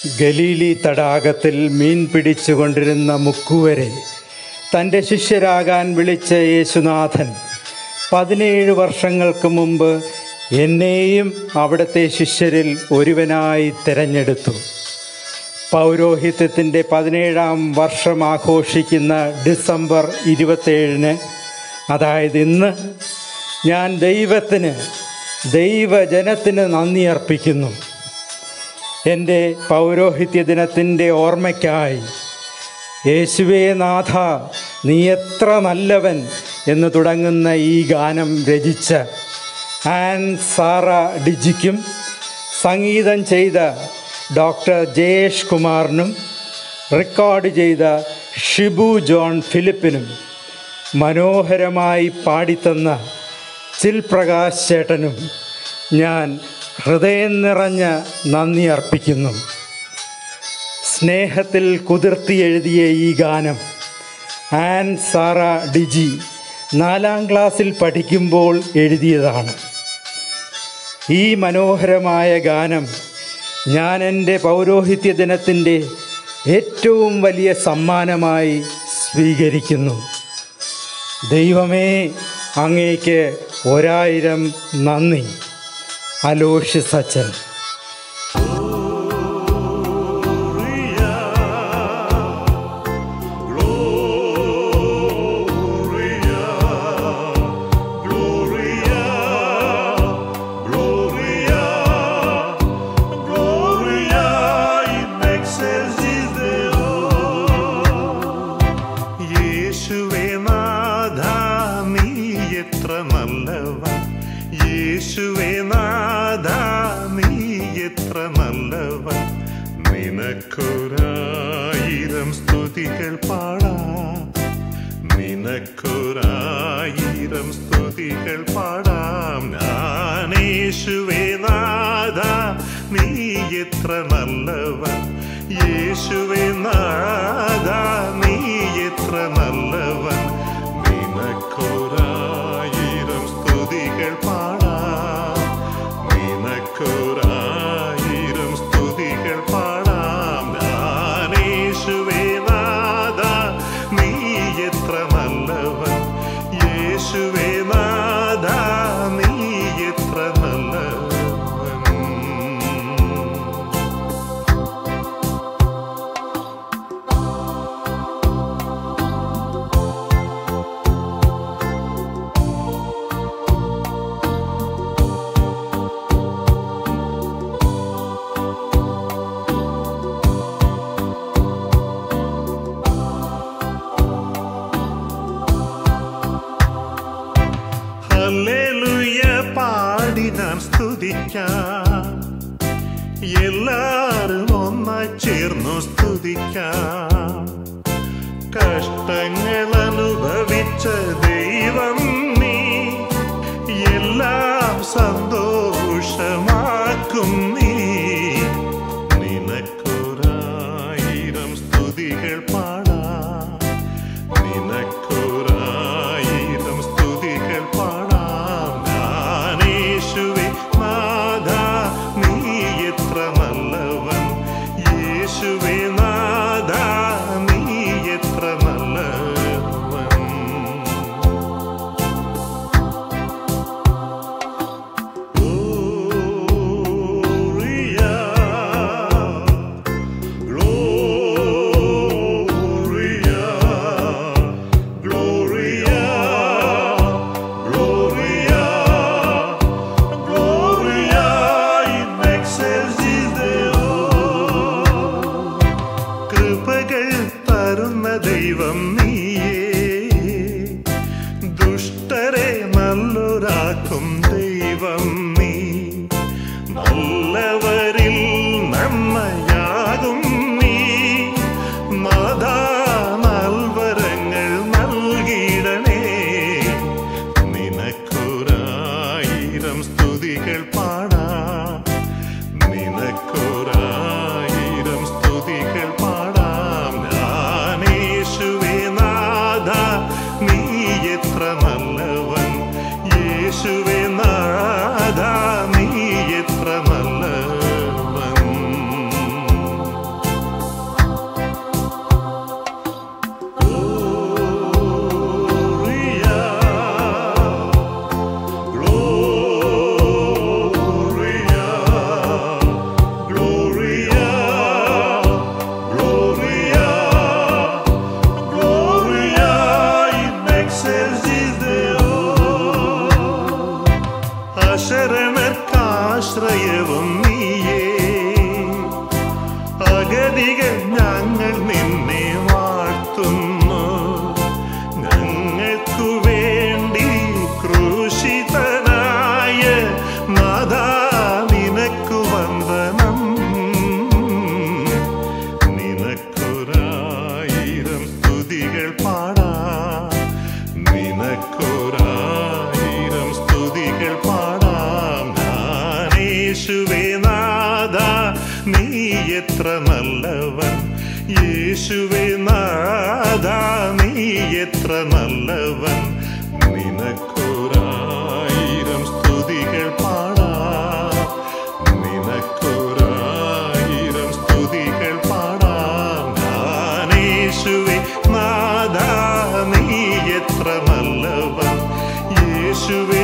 Galilei തടാകത്തിൽ മീൻ പിടിച്ചുകൊണ്ടിരുന്ന മുക്കുവരെ തൻ്റെ ശിഷ്യരാകാൻ വിളിച്ച യേശുനാഥൻ പതിനേഴ് വർഷങ്ങൾക്ക് മുമ്പ് എന്നെയും അവിടുത്തെ ശിഷ്യരിൽ ഒരുവനായി തിരഞ്ഞെടുത്തു പൗരോഹിത്യത്തിൻ്റെ പതിനേഴാം വർഷം ആഘോഷിക്കുന്ന ഡിസംബർ ഇരുപത്തേഴിന് അതായത് ഇന്ന് ഞാൻ ദൈവത്തിന് ദൈവജനത്തിന് നന്ദി അർപ്പിക്കുന്നു എൻ്റെ പൗരോഹിത്യ ദിനത്തിൻ്റെ ഓർമ്മയ്ക്കായി യേശുവേ നാഥ നീ എത്ര നല്ലവൻ എന്ന് തുടങ്ങുന്ന ഈ ഗാനം രചിച്ച ആൻ സാറ ഡിജിക്കും സംഗീതം ചെയ്ത ഡോക്ടർ ജയേഷ് കുമാറിനും റെക്കോർഡ് ചെയ്ത ഷിബു ജോൺ ഫിലിപ്പിനും മനോഹരമായി പാടിത്തന്ന ചിൽ പ്രകാശ് ചേട്ടനും ഞാൻ ഹൃദയം നിറഞ്ഞ നന്ദി അർപ്പിക്കുന്നു സ്നേഹത്തിൽ കുതിർത്തി എഴുതിയ ഈ ഗാനം ആൻ സാറ ഡിജി നാലാം ക്ലാസ്സിൽ പഠിക്കുമ്പോൾ എഴുതിയതാണ് ഈ മനോഹരമായ ഗാനം ഞാൻ എൻ്റെ പൗരോഹിത്യ ദിനത്തിൻ്റെ ഏറ്റവും വലിയ സമ്മാനമായി സ്വീകരിക്കുന്നു ദൈവമേ അങ്ങേക്ക് ഒരായിരം നന്ദി അലോഷ്യസ് അച്ഛൻ യേശുവേ നാഥ നീ എത്ര നല്ലവൻ യേശുവേ നാഥ നീ എത്ര നല്ലവൻ നിനക്കൊരായിരം സ്തുതികൾ പാടാം നിനക്കൊരായിരം സ്തുതികൾ പാടാം ഞാൻ യേശുവേ നാഥ നീ എത്ര നല്ലവൻ യേശുവേ നാഥ നീ എത്ര നല്ലവൻ നിനക്കൊരായിരം സ്തുതികൾ പാടാം നിനക്കൊരായിരം സ്തുതികൾ പാടാം ഞാൻ യേശുവേ നാഥ നീ എത്ര നല്ലവൻ യേശുവേ നാഥ നീ എത്ര നല്ലവൻ ഹല്ലേലൂയ പാടി നാം സ്തുതിക്കാം എല്ലാരും ഒന്നായി ചേർന്നു സ്തുതിക്കാം കഷ്ടങ്ങൾ അനുഭവിച്ച ദൈവം നീ എല്ലാം സന്തോഷമാക്കും നീ നിനക്കൊരായിരം സ്തുതികൾ പാടാം നിനക്കൊരായിരം സ്തുതികൾ പാടാം ഞാൻ യേശുവേ നാഥ നീ എത്ര നല്ലവൻ യേശുവേ നാഥ നീ എത്ര നല്ലവൻ എത്ര നല്ലവൻ യേശുവേ നാഥ നീ എത്ര നല്ലവൻ നിനക്കൊരായിരം സ്തുതികൾ പാടാം നിനക്കൊരായിരം സ്തുതികൾ പാടാം ഞാനേശുവേ നാഥ നീ എത്ര നല്ലവൻ യേശുവേ